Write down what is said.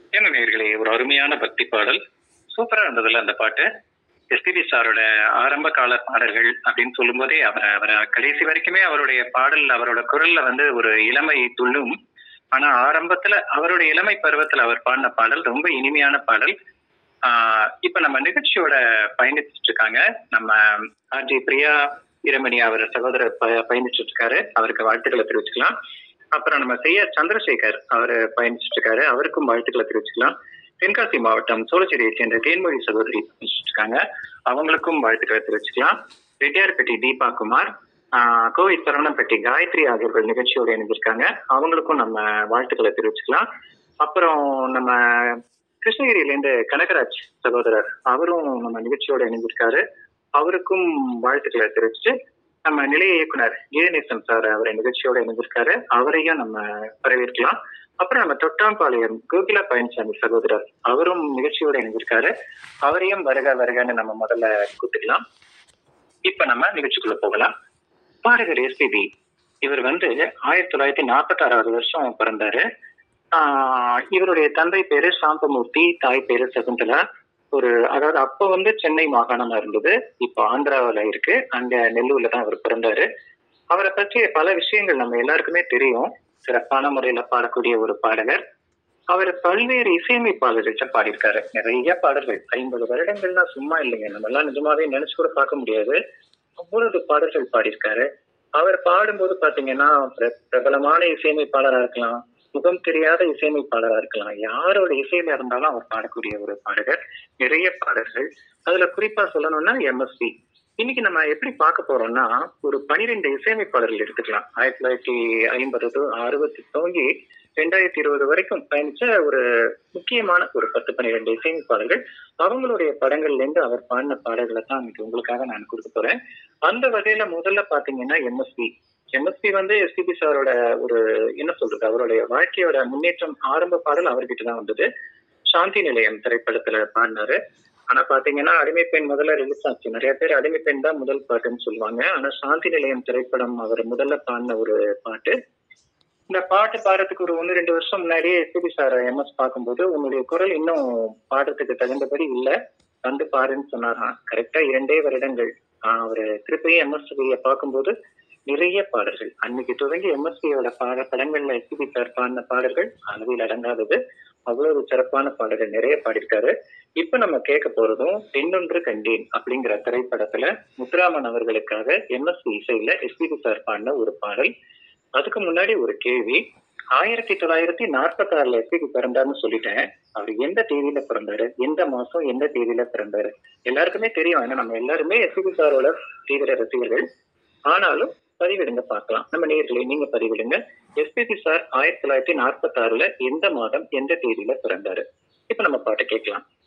என்ன நேயர்களே ஒரு அருமையான பக்தி பாடல் சூப்பரா இருந்ததுல அந்த பாட்டு எஸ்பிபி சாரோட ஆரம்ப கால பாடல்கள் அப்படின்னு சொல்லும்போதே அவர் அவர் கடைசி வரைக்குமே அவருடைய பாடல் அவரோட குரல்ல வந்து ஒரு இளமை துள்ளும் ஆனா ஆரம்பத்துல அவருடைய இளமை பருவத்துல அவர் பாடின பாடல் ரொம்ப இனிமையான பாடல் ஆஹ் இப்ப நம்ம நிகழ்ச்சியோட பயணிச்சுட்டு இருக்காங்க நம்ம ஆர்ஜி பிரியா வீரமணி அவர் சகோதரர் ப- பயணிச்சுட்டு இருக்காரு அவருக்கு வாழ்த்துக்களை தெரிவிச்சுக்கலாம் அப்புறம் நம்ம செய்ய சந்திரசேகர் அவர் பயணிச்சுட்டு இருக்காரு அவருக்கும் வாழ்த்துக்களை தெரிவிச்சுக்கலாம் தென்காசி மாவட்டம் சோழச்சேரியை சேர்ந்த தேன்மொழி சகோதரி பயணிச்சுட்டு இருக்காங்க அவங்களுக்கும் வாழ்த்துக்களை தெரிவிச்சுக்கலாம் ரெட்டியார்பட்டி தீபா குமார் ஆஹ் கோவை சரவணம்பட்டி காயத்ரி ஆகியோர்கள் நிகழ்ச்சியோட இணைஞ்சிருக்காங்க அவங்களுக்கும் நம்ம வாழ்த்துக்களை தெரிவிச்சுக்கலாம் அப்புறம் நம்ம கிருஷ்ணகிரியிலேருந்து கனகராஜ் சகோதரர் அவரும் நம்ம நிகழ்ச்சியோட இணைஞ்சிருக்காரு அவருக்கும் வாழ்த்துக்களை தெரிவிச்சுட்டு நம்ம நிலைய இயக்குனர் கீதநேசன் சார் அவர் நிகழ்ச்சியோட இணைஞ்சிருக்காரு அவரையும் நம்ம வரவேற்கலாம் அப்புறம் நம்ம தொட்டாம்பாளையம் கோகிலா பழனிசாமி சகோதரர் அவரும் நிகழ்ச்சியோட இணைஞ்சிருக்காரு அவரையும் வருக வருகன்னு நம்ம முதல்ல கூப்பிட்டுக்கலாம் இப்ப நம்ம நிகழ்ச்சிக்குள்ள போகலாம் பாடகர் எஸ்பிபி இவர் வந்து ஆயிரத்தி தொள்ளாயிரத்தி நாற்பத்தி ஆறாவது வருஷம் பிறந்தாரு ஆஹ் இவருடைய தந்தை பேரு சாந்தமூர்த்தி தாய் பேரு சகுந்தலா ஒரு அதாவது அப்ப வந்து சென்னை மாகாணமா இருந்தது இப்போ ஆந்திராவில் இருக்கு அங்க நெல்லூர்ல தான் அவர் பிறந்தாரு அவரை பற்றிய பல விஷயங்கள் நம்ம எல்லாருக்குமே தெரியும் சிறப்பான முறையில பாடக்கூடிய ஒரு பாடகர் அவர் பல்வேறு இசையமைப்பாளர்கள்ட்ட பாடியிருக்காரு நிறைய பாடல்கள் ஐம்பது வருடங்கள்னா சும்மா இல்லைங்க நம்ம எல்லாம் நிஜமாவே நினைச்சு கூட பார்க்க முடியாது அவ்வளவு பாடல்கள் பாடியிருக்காரு அவர் பாடும்போது பாத்தீங்கன்னா பிர- பிரபலமான இசையமைப்பாளரா இருக்கலாம் முகம் தெரியாத இசையமைப்பாளரா இருக்கலாம் யாரோட இசையில இருந்தாலும் அவர் பாடக்கூடிய ஒரு பாடகர் நிறைய பாடல்கள் அதுல குறிப்பா சொல்லணும்னா எம்எஸ்வி இன்னைக்கு நம்ம எப்படி பார்க்க போறோம்னா ஒரு பனிரெண்டு இசையமைப்பாளர்கள் எடுத்துக்கலாம் ஆயிரத்தி தொள்ளாயிரத்தி ஐம்பது to அறுபத்தி துவங்கி ரெண்டாயிரத்தி இருபது வரைக்கும் பயணிச்ச ஒரு முக்கியமான ஒரு பத்து பன்னிரெண்டு இசையமைப்பாளர்கள் அவங்களுடைய படங்கள்ல இருந்து அவர் பாடின பாடல்களை தான் இன்னைக்கு உங்களுக்காக நான் கொடுக்க போறேன் அந்த வகையில முதல்ல பாத்தீங்கன்னா எம்எஸ்பி எம்எஸ்பி வந்து எஸ்பிபி சாரோட ஒரு என்ன சொல்றது அவருடைய வாழ்க்கையோட முன்னேற்றம் ஆரம்ப பாடல் அவர்கிட்ட தான் வந்தது சாந்தி நிலையம் திரைப்படத்துல பாடினாரு ஆனா பாத்தீங்கன்னா அடிமை பெண் முதல்ல ரிலீஸ் ஆச்சு நிறைய பேர் அடிமை பெண் தான் முதல் பாட்டுன்னு சொல்லுவாங்க ஆனா சாந்தி நிலையம் திரைப்படம் அவர் முதல்ல பாடின ஒரு பாட்டு இந்த பாட்டு பாடுறதுக்கு ஒரு ஒன்று ரெண்டு வருஷம் முன்னாடியே எஸ்பிபி சார் எம்எஸ் பார்க்கும்போது உன்னுடைய குரல் இன்னும் பாடுறதுக்கு தகுந்தபடி இல்ல வந்து பாருன்னு சொன்னாராம் கரெக்டா இரண்டே வருடங்கள் ஆஹ் அவரு திருப்பியும் எம்எஸ்பியை பார்க்கும்போது நிறைய பாடல்கள் அன்னைக்கு தொடங்கி எம்எஸ்பியோட பாட படங்கள்ல எஸ்பிபி சார் பாடின பாடல்கள் அளவில் அடங்காதது அவ்வளவு சிறப்பான பாடல்கள் நிறைய பாடியிருக்காரு இப்ப நம்ம கேட்க போறதும் பெண்ணொன்று கண்டேன் அப்படிங்கிற திரைப்படத்துல முத்துராமன் அவர்களுக்காக எம்எஸ்பி இசையில எஸ்பிபி சார் பாடின ஒரு பாடல் அதுக்கு முன்னாடி ஒரு கேள்வி ஆயிரத்தி தொள்ளாயிரத்தி நாற்பத்தி ஆறுல எஸ்பிபி பிறந்தாருன்னு சொல்லிட்டேன் அவர் எந்த தேதியில பிறந்தாரு எந்த மாசம் எந்த தேதியில பிறந்தாரு எல்லாருக்குமே தெரியும் ஏன்னா நம்ம எல்லாருமே எஸ்பிபி சாரோட தீவிர ரசிகர்கள் ஆனாலும் பதிவிடுங்க பார்க்கலாம் நம்ம நேர்களை நீங்க பதிவிடுங்க எஸ்பிபி சார் ஆயிரத்தி தொள்ளாயிரத்தி நாற்பத்தி ஆறுல எந்த மாதம் எந்த தேதியில பிறந்தாரு இப்ப நம்ம பாட்டை கேட்கலாம்